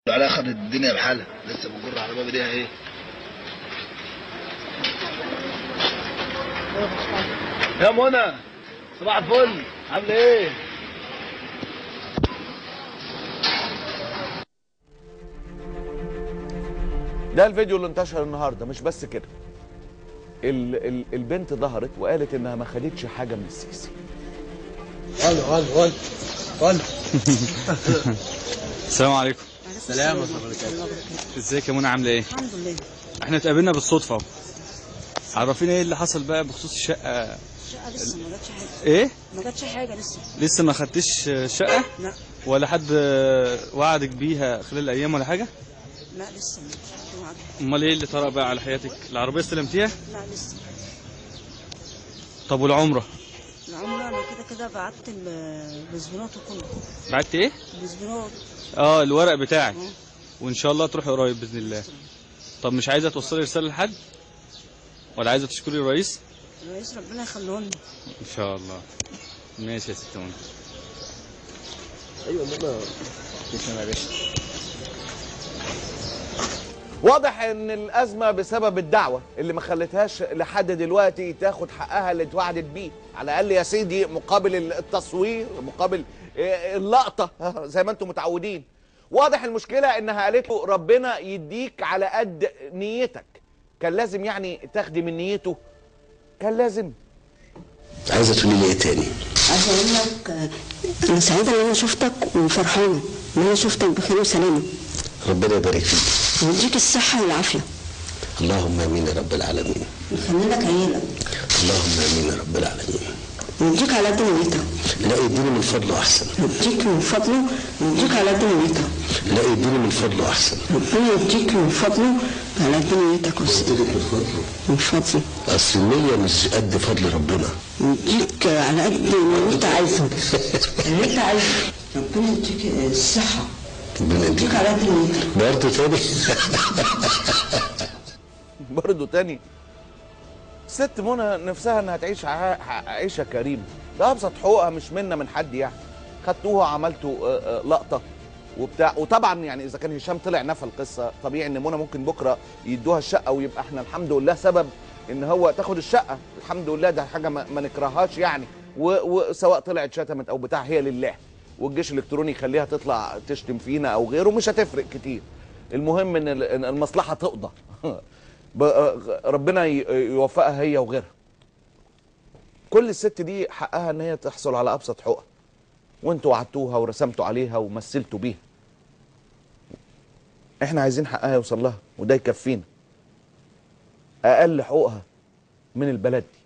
على اخر الدنيا بحالها لسه بنجر على باب ايديها ايه يا منى صباح الفل عامله ايه ده الفيديو اللي انتشر النهارده مش بس كده ال ال البنت ظهرت وقالت انها ما خدتش حاجه من السيسي غلو غلو غلو غلو السلام عليكم سلام ورحمة الله وبركاته ازيك يا منى عامله ايه الحمد لله احنا اتقابلنا بالصدفه اهو عرفينا ايه اللي حصل بقى بخصوص الشقه الشقه لسه ما جاتش حاجه ايه ما جاتش حاجه لسه لسه ما خدتش شقه لا ولا حد وعدك بيها خلال الايام ولا حاجه لا لسه ما جاتش حد وعد. امال ايه اللي طرأ بقى على حياتك العربيه استلمتيها لا لسه طب والعمره العمره انا كده كده بعت ال- البسبونات وكله بعت ايه البسبونات اه الورق بتاعك اه. وان شاء الله تروحي قريب باذن الله طب مش عايزه توصلي رساله لحد ولا عايزه تشكري الرئيس الرئيس ربنا يخليه لنا ان شاء الله ماشي يا ست منى واضح ان الازمه بسبب الدعوه اللي ما خلتهاش لحد دلوقتي تاخد حقها اللي اتوعدت بيه على الاقل يا سيدي مقابل التصوير مقابل آه، اللقطه زي ما انتم متعودين واضح المشكله انها قالت له ربنا يديك على قد نيتك كان لازم يعني تاخدي من نيته كان لازم عايزه تقولي لي ايه تاني عايزه اقول لك آه، انا سعيده ان انا شفتك وفرحانه ان انا شفتك بخير وسلامه ربنا يبارك فيك ويديك الصحه والعافيه اللهم امين يا رب العالمين ويخلي لك عيالك اللهم امين يا رب العالمين ويديك على قد نيتك لا يديني من فضله احسن يديك من فضله ويديك على قد نيتك لا يديني من فضله احسن ربنا يديك من فضله على قد نيتك وس- يديني من فضله من فضله اصل النيه مش قد فضل ربنا يديك على قد ما انت عايزه اللي انت عايزه ربنا يديك الصحه ربنا يديك يديك على قد نيتك برضه تاني برضه تاني ست منى نفسها انها تعيش ع- عيشه كريمه ده ابسط حقوقها مش منا من حد يعني خدتوها عملتوا آه، آه، لقطه وبتاع وطبعا يعني اذا كان هشام طلع نفى القصه طبيعي ان منى ممكن بكره يدوها الشقه ويبقى احنا الحمد لله سبب ان هو تاخد الشقه الحمد لله ده حاجه ما, ما نكرههاش يعني و- وسواء طلعت شتمت او بتاع هي لله والجيش الالكتروني يخليها تطلع تشتم فينا او غيره مش هتفرق كتير المهم ان ال- إن المصلحه تقضى ب- ربنا ي- يوفقها هي وغيرها كل الست دي حقها ان هي تحصل على ابسط حقوقها وانتوا وعدتوها ورسمتوا عليها ومثلتوا بيها احنا عايزين حقها يوصل لها وده يكفينا اقل حقوقها من البلد دي